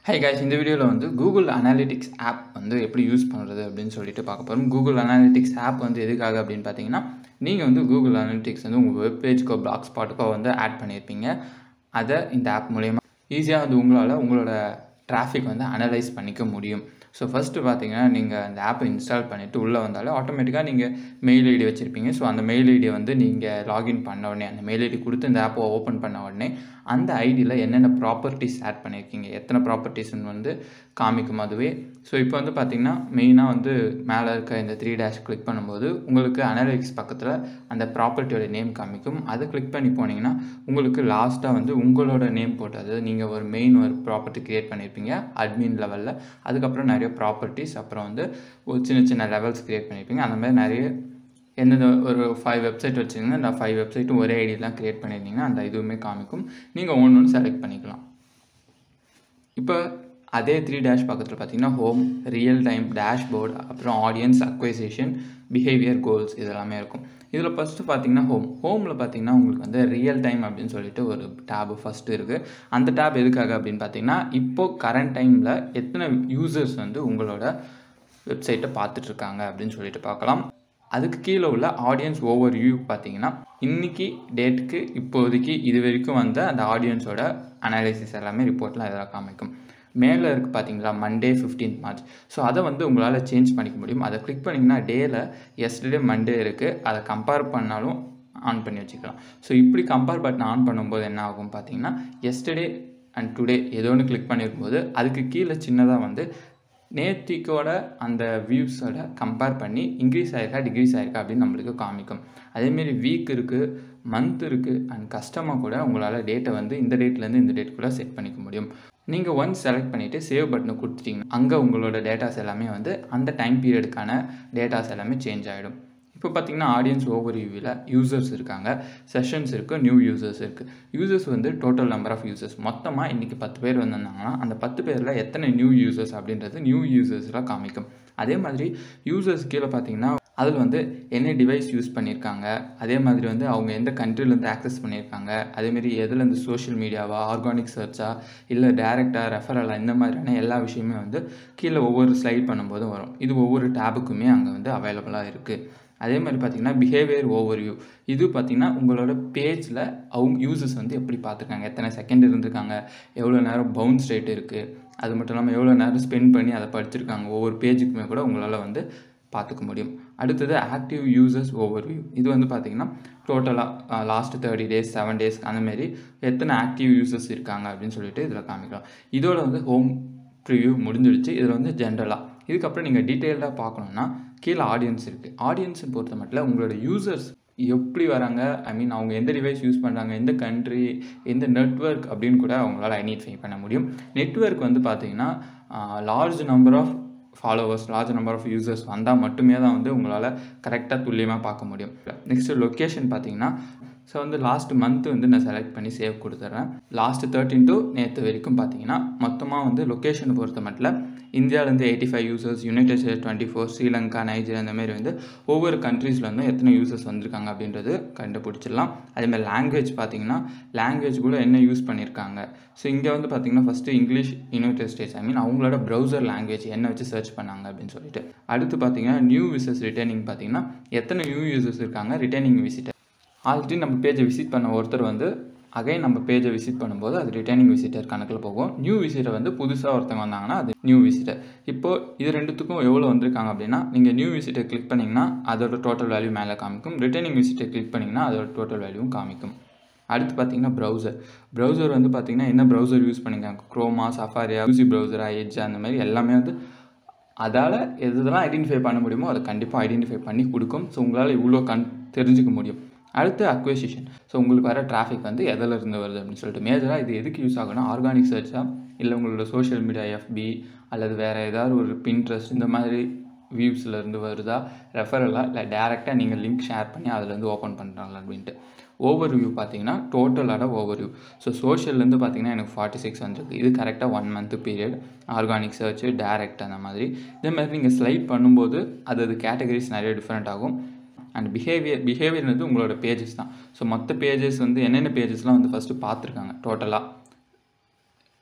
high guys இந்த வீடியோவில் வந்து கூகுள் அனாலிட்டிக்ஸ் ஆப் வந்து எப்படி யூஸ் பண்ணுறது அப்படின்னு சொல்லிட்டு பார்க்க போகிறோம் கூகுள் அனாலிட்டிக்ஸ் ஆப் வந்து எதுக்காக அப்படின்னு பார்த்தீங்கன்னா நீங்கள் வந்து கூகுள் அனாலிட்டிக்ஸ் வந்து உங்கள் வெப் பேஜ்க்கோ பிளாக் ஸ்பாட்டுக்கோ வந்து ஆட் பண்ணியிருப்பீங்க அதை இந்த ஆப் மூலயமா ஈஸியாக வந்து உங்களால் உங்களோட டிராஃபிக் வந்து அனலைஸ் பண்ணிக்க முடியும் ஸோ ஃபஸ்ட்டு பார்த்தீங்கன்னா நீங்கள் அந்த ஆப்பை இன்ஸ்டால் பண்ணிவிட்டு உள்ளே வந்தாலே ஆட்டோமேட்டிக்காக நீங்கள் மெயில் ஐடி வச்சுருப்பீங்க ஸோ அந்த மெயில் ஐடியை வந்து நீங்கள் லாகின் பண்ண உடனே அந்த மெயில் ஐடி கொடுத்து இந்த ஆப்பை ஓப்பன் பண்ண உடனே அந்த ஐடியில் என்னென்ன ப்ராப்பர்ட்டிஸ் ஆட் பண்ணியிருக்கீங்க எத்தனை ப்ராப்பர்ட்டிஸ்ன்னு வந்து காமிக்கும் அதுவே ஸோ இப்போ வந்து பார்த்தீங்கன்னா மெயினாக வந்து மேலே இருக்க இந்த த்ரீ டேஷ் கிளிக் பண்ணும்போது உங்களுக்கு அனலிட்டிக்ஸ் பக்கத்தில் அந்த ப்ராப்பர்ட்டியோட நேம் காமிக்கும் அதை கிளிக் பண்ணி போனீங்கன்னா உங்களுக்கு லாஸ்ட்டாக வந்து உங்களோட நேம் போட்டு அதாவது நீங்கள் ஒரு மெயின் ஒரு ப்ராப்பர்ட்டி க்ரியேட் பண்ணியிருப்பீங்க அட்மின் லெவலில் அதுக்கப்புறம் நிறைய ப்ராப்பர்ட்டிஸ் அப்புறம் வந்து ஒரு சின்ன சின்ன லெவல்ஸ் க்ரியேட் பண்ணியிருப்பீங்க அந்த மாதிரி நிறைய எந்தெந்த ஒரு ஃபைவ் வெப்சைட் வச்சுருந்தீங்கன்னா அந்த ஃபைவ் வெப்சைட்டும் ஒரே ஐடியெலாம் க்ரியேட் பண்ணியிருந்தீங்கன்னா அந்த இதுவுமே காமிக்கும் நீங்கள் ஒன்று ஒன்று செலக்ட் பண்ணிக்கலாம் இப்போ அதே த்ரீ டேஷ் பக்கத்தில் பார்த்தீங்கன்னா ஹோம் ரியல் டைம் டேஷ்போர்டு அப்புறம் ஆடியன்ஸ் அக்வைசேஷன் பிஹேவியர் கோல்ஸ் இதெல்லாமே இருக்கும் இதில் ஃபஸ்ட்டு பார்த்தீங்கன்னா ஹோம் ஹோமில் பார்த்தீங்கன்னா உங்களுக்கு வந்து ரியல் டைம் அப்படின்னு சொல்லிட்டு ஒரு டேபு ஃபஸ்ட்டு இருக்குது அந்த டேப் எதுக்காக அப்படின்னு பார்த்தீங்கன்னா இப்போது கரண்ட் டைமில் எத்தனை யூசர்ஸ் வந்து உங்களோட வெப்சைட்டை பார்த்துட்ருக்காங்க அப்படின்னு சொல்லிட்டு பார்க்கலாம் அதுக்கு கீழே உள்ள ஆடியன்ஸ் ஓவர் வியூ பார்த்தீங்கன்னா இன்றைக்கி டேட்டுக்கு இப்போதைக்கு இது வரைக்கும் வந்த அந்த ஆடியன்ஸோட அனாலிசிஸ் எல்லாமே ரிப்போர்ட்லாம் இதெல்லாம் காமிக்கும் மேலே இருக்குது பார்த்தீங்களா மண்டே ஃபிஃப்டீன்த் மார்ச் ஸோ அதை வந்து உங்களால் சேஞ்ச் பண்ணிக்க முடியும் அதை கிளிக் பண்ணிங்கன்னா டேயில் எஸ்டர்டே மண்டே இருக்குது அதை கம்பேர் பண்ணாலும் ஆன் பண்ணி வச்சுக்கலாம் ஸோ இப்படி கம்பேர் பட்டன் ஆன் பண்ணும்போது என்ன ஆகும் பார்த்தீங்கன்னா எஸ்டர்டே அண்ட் டுடே ஏதோ ஒன்று கிளிக் பண்ணியிருக்கும்போது அதுக்கு கீழே சின்னதாக வந்து நேத்திக்கோட அந்த வியூஸோட கம்பேர் பண்ணி இன்க்ரீஸ் ஆயிருக்கா டிக்ரீஸ் ஆயிருக்கா அப்படின்னு நம்மளுக்கு காமிக்கும் அதேமாரி வீக் இருக்குது மந்த் இருக்குது அண்ட் கஸ்டமாக கூட உங்களால் டேட்டை வந்து இந்த டேட்லேருந்து இந்த டேட்டுக்குள்ளே செட் பண்ணிக்க முடியும் நீங்கள் ஒன்ஸ் செலக்ட் பண்ணிவிட்டு சேவ் பட்டனை கொடுத்துட்டிங்கன்னா அங்கே உங்களோட டேட்டாஸ் எல்லாமே வந்து அந்த டைம் பீரியடுக்கான டேட்டாஸ் எல்லாமே சேஞ்ச் ஆகிடும் இப்போ பார்த்தீங்கன்னா ஆடியன்ஸ் ஓவர் வியூவில் யூசர்ஸ் இருக்காங்க செஷன்ஸ் இருக்குது நியூ யூசர்ஸ் இருக்குது யூசர்ஸ் வந்து டோட்டல் நம்பர் ஆஃப் யூசர்ஸ் மொத்தமாக இன்றைக்கி பத்து பேர் வந்திருந்தாங்கன்னா அந்த பத்து பேரில் எத்தனை நியூ யூசர்ஸ் அப்படின்றது நியூ யூசர்ஸ்லாம் காமிக்கும் அதே மாதிரி யூசர்ஸ் கீழே பார்த்தீங்கன்னா அதில் வந்து என்ன டிவைஸ் யூஸ் பண்ணியிருக்காங்க அதே மாதிரி வந்து அவங்க எந்த கண்ட்ரிலேருந்து ஆக்சஸ் பண்ணியிருக்காங்க அதேமாரி எதுலேருந்து சோஷியல் மீடியாவா ஆர்கானிக் சர்ச்சா இல்லை டேரெக்டாக ரெஃபரலாக இந்த மாதிரியான எல்லா விஷயமே வந்து கீழே ஒவ்வொரு ஸ்லைட் பண்ணும்போதும் வரும் இது ஒவ்வொரு டேபுக்குமே அங்கே வந்து அவைலபிளாக இருக்குது அதே மாதிரி பார்த்தீங்கன்னா பிஹேவியர் ஓவர்வியூ இது பார்த்திங்கன்னா உங்களோட பேஜில் அவங்க யூசர்ஸ் வந்து எப்படி பார்த்துருக்காங்க எத்தனை செகண்ட் இருந்திருக்காங்க எவ்வளோ நேரம் பவுன்ஸ் ரேட் இருக்குது அது மட்டும் இல்லாமல் எவ்வளோ நேரம் ஸ்பெண்ட் பண்ணி அதை படிச்சிருக்காங்க ஒவ்வொரு பேஜுக்குமே கூட உங்களால் வந்து பார்த்துக்க முடியும் அடுத்தது ஆக்டிவ் யூசர்ஸ் ஓவர்வியூ இது வந்து பார்த்திங்கன்னா டோட்டலாக last thirty days seven days அந்தமாரி எத்தனை ஆக்டிவ் யூசர்ஸ் இருக்காங்க அப்படின்னு சொல்லிட்டு இதில் காமிக்கலாம் இதோட வந்து ஹோம் ப்ரிவ்யூ முடிஞ்சிடுச்சு இதில் வந்து ஜென்ரலாக இதுக்கப்புறம் நீங்கள் டீட்டெயில்டாக பார்க்கணுன்னா கீழே ஆடியன்ஸ் இருக்குது ஆடியன்ஸை பொறுத்த மட்டும் உங்களோட யூசர்ஸ் எப்படி வராங்க ஐ மீன் அவங்க எந்த டிவைஸ் யூஸ் பண்ணுறாங்க எந்த கண்ட்ரி எந்த நெட்ஒர்க் அப்படின்னு கூட அவங்களால ஐடென்டிஃபை பண்ண முடியும் நெட்ஒர்க் வந்து பார்த்தீங்கன்னா large number of followers large number of users வந்தால் மட்டுமே தான் வந்து உங்களால் கரெக்டாக துல்லியமாக பார்க்க முடியும் நெக்ஸ்ட்டு லொக்கேஷன் பார்த்தீங்கன்னா ஸோ வந்து லாஸ்ட் மந்த் வந்து நான் செலக்ட் பண்ணி சேவ் கொடுத்துட்றேன் லாஸ்ட் தேர்ட்டின் டு நேற்று வரைக்கும் பார்த்தீங்கன்னா மொத்தமாக வந்து லொக்கேஷனை பொறுத்த மட்டும் இந்தியாவிலேருந்து eighty five users United State twenty four Sri Lanka Nigeria இந்த மாதிரி வந்து ஒவ்வொரு கண்ட்ரீஸ்லேருந்தும் எத்தனை யூசர்ஸ் வந்திருக்காங்க அப்படின்றது கண்டுபிடிச்சிடலாம் அதேமாதிரி லாங்குவேஜ் பார்த்தீங்கன்னா லாங்குவேஜ் கூட என்ன யூஸ் பண்ணியிருக்காங்க ஸோ இங்கே வந்து பார்த்தீங்கன்னா first English United States I mean அவங்களோட ப்ரௌசர் லாங்குவேஜ் என்ன வச்சு சர்ச் பண்ணாங்க அப்படின்னு சொல்லிட்டு அடுத்து பார்த்தீங்கன்னா நியூ யூசர்ஸ் ரிட்டர்னிங் பார்த்தீங்கன்னா எத்தனை நியூ யூசர்ஸ் இருக்காங்க ரிட்டர்னிங் விசிட்டர் ஆல்ரெடி நம்ம பேஜை விசிட் பண்ண ஒருத்தர் வந்து அகைன் நம்ம பேஜை விசிட் பண்ணும்போது அது ரிட்டர்னிங் விசிட்டர் கணக்கில் போகும் நியூ விசிட்டர் வந்து புதுசாக ஒருத்தவங்க வந்தாங்கன்னா அது நியூ விசிட்டர் இப்போது இது ரெண்டுத்துக்கும் எவ்வளோ வந்திருக்காங்க அப்படின்னா நீங்கள் நியூ விசிட்டர் கிளிக் பண்ணிங்கன்னா அதோட டோட்டல் வேல்யூ மேலே காமிக்கும் ரிட்டர்னிங் விசிட்டர் கிளிக் பண்ணிங்கன்னா அதோட டோட்டல் வேல்யூவும் காமிக்கும் அடுத்து பார்த்தீங்கன்னா ப்ரௌசர் ப்ரௌசர் வந்து பார்த்தீங்கன்னா என்ன ப்ரௌசர் யூஸ் பண்ணியிருக்காங்க க்ரோமா சஃபாரியா யூசி ப்ரௌசரா எட்ஜ் அந்த மாதிரி எல்லாமே வந்து அதால் எதுலாம் ஐடென்டிஃபை பண்ண முடியுமோ அதை கண்டிப்பாக ஐடென்டிஃபை பண்ணி கொடுக்கும் ஸோ உங்களால் இவ்வளோ கண் தெரிஞ்சுக்க முடியும் அடுத்து அக்வேசிஷன் ஸோ உங்களுக்கு வர டிராஃபிக் வந்து எதில் இருந்து வருது அப்படின்னு சொல்லிட்டு மேஜராக இது எதுக்கு யூஸ் ஆகும்னா ஆர்கானிக் சர்ச்சா இல்லை உங்களோட சோஷியல் மீடியா எஃபி அல்லது வேறு ஏதாவது ஒரு பின்ட்ரெஸ்ட் இந்த மாதிரி வியூஸில் இருந்து வருதா ரெஃபரலாக இல்லை டேரெக்டாக நீங்கள் லிங்க் ஷேர் பண்ணி அதிலேருந்து ஓப்பன் பண்ணுறாங்களா அப்படின்ட்டு ஓவர் வியூ பார்த்தீங்கன்னா டோட்டலோட ஓவர் வியூ ஸோ சோஷியல்லேருந்து பார்த்தீங்கன்னா எனக்கு ஃபார்ட்டி சிக்ஸ் வந்துருக்கு இது கரெக்டாக one month period organic search direct அந்த மாதிரி இதே மாதிரி நீங்கள் ஸ்லைட் பண்ணும்போது அது அது கேட்டகரிஸ் நிறைய டிஃப்ரெண்ட் ஆகும் அண்ட் பிஹேவியர் பிஹேவியர்ன்றது உங்களோட பேஜஸ் தான் ஸோ மற்ற பேஜஸ் வந்து என்னென்ன பேஜஸ்லாம் வந்து ஃபஸ்ட்டு பார்த்துருக்காங்க டோட்டலாக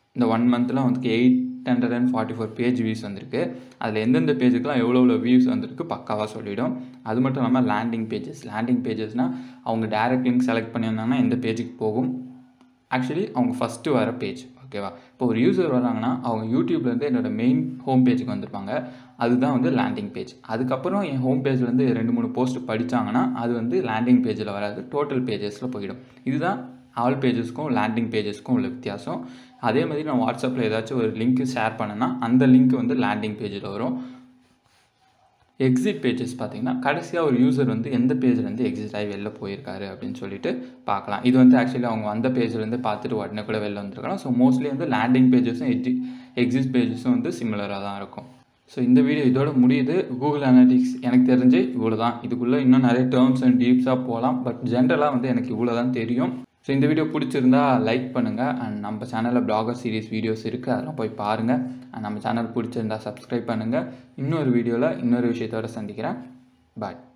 இந்த ஒன் மந்தில் வந்து eight hundred and forty four page views வந்திருக்கு அதில் எந்தெந்த பேஜுக்கெலாம் எவ்வளோ எவ்வளோ வியூஸ் வந்திருக்கு பக்காவாக சொல்லிடும் அது மட்டும் இல்லாமல் லேண்டிங் பேஜஸ் லேண்டிங் பேஜஸ்னால் அவங்க டேரக்ட் லிங்க் செலக்ட் பண்ணியிருந்தாங்கன்னா எந்த பேஜுக்கு போகும் ஆக்சுவலி அவங்க ஃபஸ்ட்டு வர பேஜ் ஓகேவா இப்போ ஒரு யூசர் வராங்கன்னா அவங்க யூடியூப்லேருந்து என்னோடய மெயின் ஹோம் பேஜுக்கு வந்திருப்பாங்க அதுதான் வந்து லேண்டிங் பேஜ் அதுக்கப்புறம் என் ஹோம் பேஜ்லேருந்து ரெண்டு மூணு போஸ்ட் படித்தாங்கன்னா அது வந்து லேண்டிங் பேஜில் வராது டோட்டல் பேஜஸில் போயிடும் இதுதான் ஆல் பேஜஸ்க்கும் லேண்டிங் பேஜஸ்க்கும் உள்ள வித்தியாசம் அதே மாதிரி நான் வாட்ஸ்அப்பில் ஏதாச்சும் ஒரு லிங்க் ஷேர் பண்ணேன்னா அந்த லிங்க் வந்து லேண்டிங் பேஜில் வரும் எக்ஸிட் பேஜஸ் பார்த்தீங்கன்னா கடைசியாக ஒரு யூசர் வந்து எந்த பேஜ்லேருந்து எக்ஸிட் ஆகி வெளில போயிருக்காரு அப்படின்னு சொல்லிட்டு பார்க்கலாம் இது வந்து ஆக்சுவலி அவங்க வந்த பேஜ்லேருந்து பார்த்துட்டு உடனே கூட வெளில வந்திருக்கலாம் ஸோ மோஸ்ட்லி வந்து லேண்டிங் பேஜஸும் எக்ஸி எக்ஸிட் பேஜஸும் வந்து சிமிலராக தான் இருக்கும் ஸோ இந்த வீடியோ இதோட முடியுது கூகுள் அனாலிட்டிக்ஸ் எனக்கு தெரிஞ்சு இவ்வளோ தான் இதுக்குள்ளே இன்னும் நிறைய டேர்ம்ஸ் அண்ட் டீப்ஸாக போகலாம் பட் ஜென்ரலாக வந்து எனக்கு இவ்வளோ தான் தெரியும் ஸோ இந்த வீடியோ பிடிச்சிருந்தா லைக் பண்ணுங்கள் அண்ட் நம்ம சேனலில் பிளாகர் சீரிஸ் வீடியோஸ் இருக்குது அதெல்லாம் போய் பாருங்கள் அண்ட் நம்ம சேனல் பிடிச்சிருந்தா சப்ஸ்கிரைப் பண்ணுங்கள் இன்னொரு வீடியோவில் இன்னொரு விஷயத்தோட சந்திக்கிறேன் பாய்